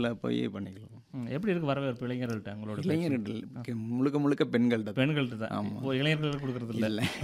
அதில் போய் பண்ணிக்கலாம் ம், எப்படி இருக்கு வரவேற்பு இளைஞர்கள்ட்ட உங்களோட பேச்சு? இளைஞர்கள் முழுக்க முழுக்க பெண்கள்கிட்ட தான். பெண்கள்ட்ட தான் இப்போ இளைஞர்களுக்கு கொடுக்கறது இல்ல இல்லை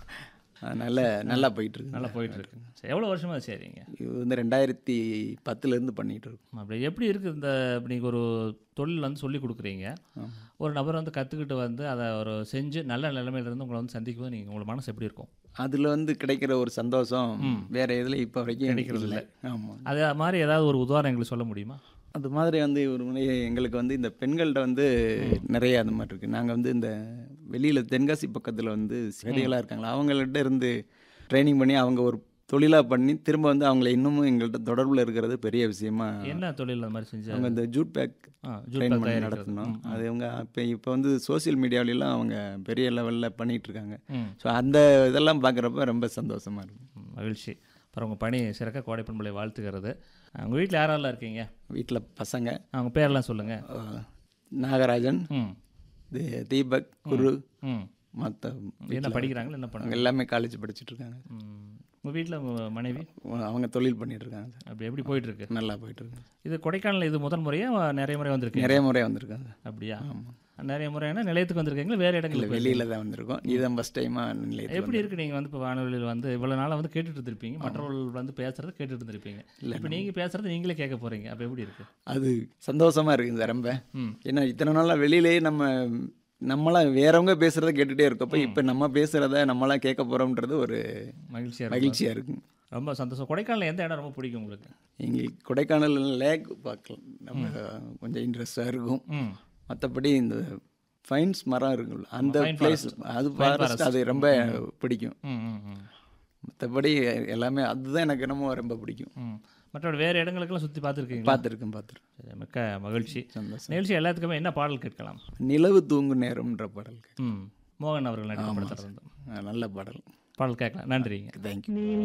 அதனால நல்லா போயிட்டு இருக்கு நல்லா போயிட்டு இருக்கு சரி, எவ்வளவு வருஷமா சரிங்க இது வந்து ரெண்டாயிரத்தி பத்துலேருந்து பண்ணிட்டு இருக்கோம் அப்படி எப்படி இருக்குது இந்த இப்படி ஒரு தொழில் வந்து சொல்லி கொடுக்குறீங்க ஒரு நபர் வந்து கற்றுக்கிட்டு வந்து அதை ஒரு செஞ்சு நல்ல நிலைமையில இருந்து உங்களை வந்து சந்திக்கும் போது நீங்கள் உங்களோட மனசு எப்படி இருக்கும் அதில் வந்து கிடைக்கிற ஒரு சந்தோஷம் வேற எதில் இப்போ வரைக்கும் கிடைக்கிறது இல்லை ஆமாம் அது மாதிரி ஏதாவது ஒரு உதாரணம் எங்களுக்கு சொல்ல முடியுமா அது மாதிரி வந்து ஒரு முறை எங்களுக்கு வந்து இந்த பெண்கள்கிட்ட வந்து நிறைய அது மாதிரி இருக்குது நாங்கள் வந்து இந்த வெளியில் தென்காசி பக்கத்தில் வந்து சிறைகளாக இருக்காங்களா அவங்கள்ட்ட இருந்து ட்ரைனிங் பண்ணி அவங்க ஒரு தொழிலாக பண்ணி திரும்ப வந்து அவங்கள இன்னமும் எங்கள்கிட்ட தொடர்பில் இருக்கிறது பெரிய விஷயமா என்ன தொழில் அந்த மாதிரி செஞ்சு அவங்க இந்த ஜூட் பேக் ஆ, ஜூட் ட்ரெயின் பேக் பண்ணி தயாரிக்கிறது. நடத்தணும் அது அவங்க இப்போ இப்போ வந்து சோஷியல் மீடியாவிலலாம் அவங்க பெரிய லெவலில் பண்ணிகிட்டு இருக்காங்க ம். ஸோ அந்த இதெல்லாம் பார்க்குறப்ப ரொம்ப சந்தோஷமாக இருக்கும் ம், மகிழ்ச்சி அப்புறம் உங்கள் பணி சிறக்க கோடை பண்பலை வாழ்த்துக்கிறது உங்கள் வீட்டில் யாரெல்லாம் இருக்கீங்க வீட்டில் பசங்க அவங்க பேரெல்லாம் சொல்லுங்கள் அஹ், நாகராஜன் ம் தி- தீபக் குரு ம் மற்ற என்ன படிக்கிறாங்களா என்ன அவங்க பண்ணாங்க எல்லாமே காலேஜ் படிச்சுட்டு இருக்காங்க உங்கள் வீட்டில் உங்கள் மனைவி அவங்க தொழில் பண்ணிட்டு இருக்காங்க சார் அப்படி எப்படி போயிட்டு இருக்கு நல்லா போயிட்டு இருக்கு இது கொடைக்கானல் இது முதல் முறையா நிறைய முறை வந்திருக்கு நிறைய முறை வந்திருக்காங்க அப்படியா நிறைய முறைனா நிலையத்துக்கு வந்திருக்கீங்களா வேறு இல்லை இடங்களுக்கு வெளியில தான் வந்திருக்கோம் இதுதான் ஃபஸ்ட் டைமாக நிலையத்தில் எப்படி இருக்கு நீங்கள் வந்து இப்போ வானொலியில் வந்து இவ்வளோ நாளாக வந்து கேட்டுட்டு இருந்திருப்பீங்க மற்றவர்கள் வந்து பேசுறது கேட்டுட்டு இருந்திருப்பீங்க இப்போ நீங்கள் பேசுறது நீங்களே கேட்க போறீங்க அப்போ எப்படி இருக்கு அது சந்தோஷமா இருக்குங்க சார் ரொம்ப ம் ஏன்னா இத்தனை நாளாக வெளியிலேயே நம்ம நம்மளாம் வேறவங்க பேசுகிறத கேட்டுகிட்டே இருக்கப்போ இப்போ நம்ம பேசுகிறத நம்மளாம் கேட்க போகிறோம்ன்றது ஒரு மகிழ்ச்சியாக இருக்கு மகிழ்ச்சியாக இருக்கும் ரொம்ப சந்தோஷம் கொடைக்கானல் எந்த இடம் ரொம்ப பிடிக்கும் உங்களுக்கு எங்களுக்கு கொடைக்கானல் லேக் பார்க்கலாம் நம்ம கொஞ்சம் இன்ட்ரெஸ்டாக இருக்கும் ம் மற்றபடி இந்த ஃபைன்ஸ் மரம் இருக்குல்ல அந்த Fine பிளேஸ் forest. அது ஃபாரஸ்ட் அது ரொம்ப பிடிக்கும் ம் ம் ம் மற்றபடி எல்லாமே அதுதான் எனக்கு என்னமோ ரொம்ப பிடிக்கும் ம் மற்றபடி வேறு இடங்களுக்கெல்லாம் சுற்றி பார்த்துருக்கீங்களா பார்த்துருக்கேன் பார்த்துருக்கேன் சரி, மிக்க மகிழ்ச்சி சந்தோஷம் நிகழ்ச்சி எல்லாத்துக்குமே என்ன பாடல் கேட்கலாம் நிலவு தூங்கு நேரம்ன்ற பாடல் ம் மோகன் அவர்கள் நடித்த படத்தில் இருந்து அஹ் நல்ல பாடல் பாடல் கேட்கலாம் நன்றிங்க தேங்க்யூ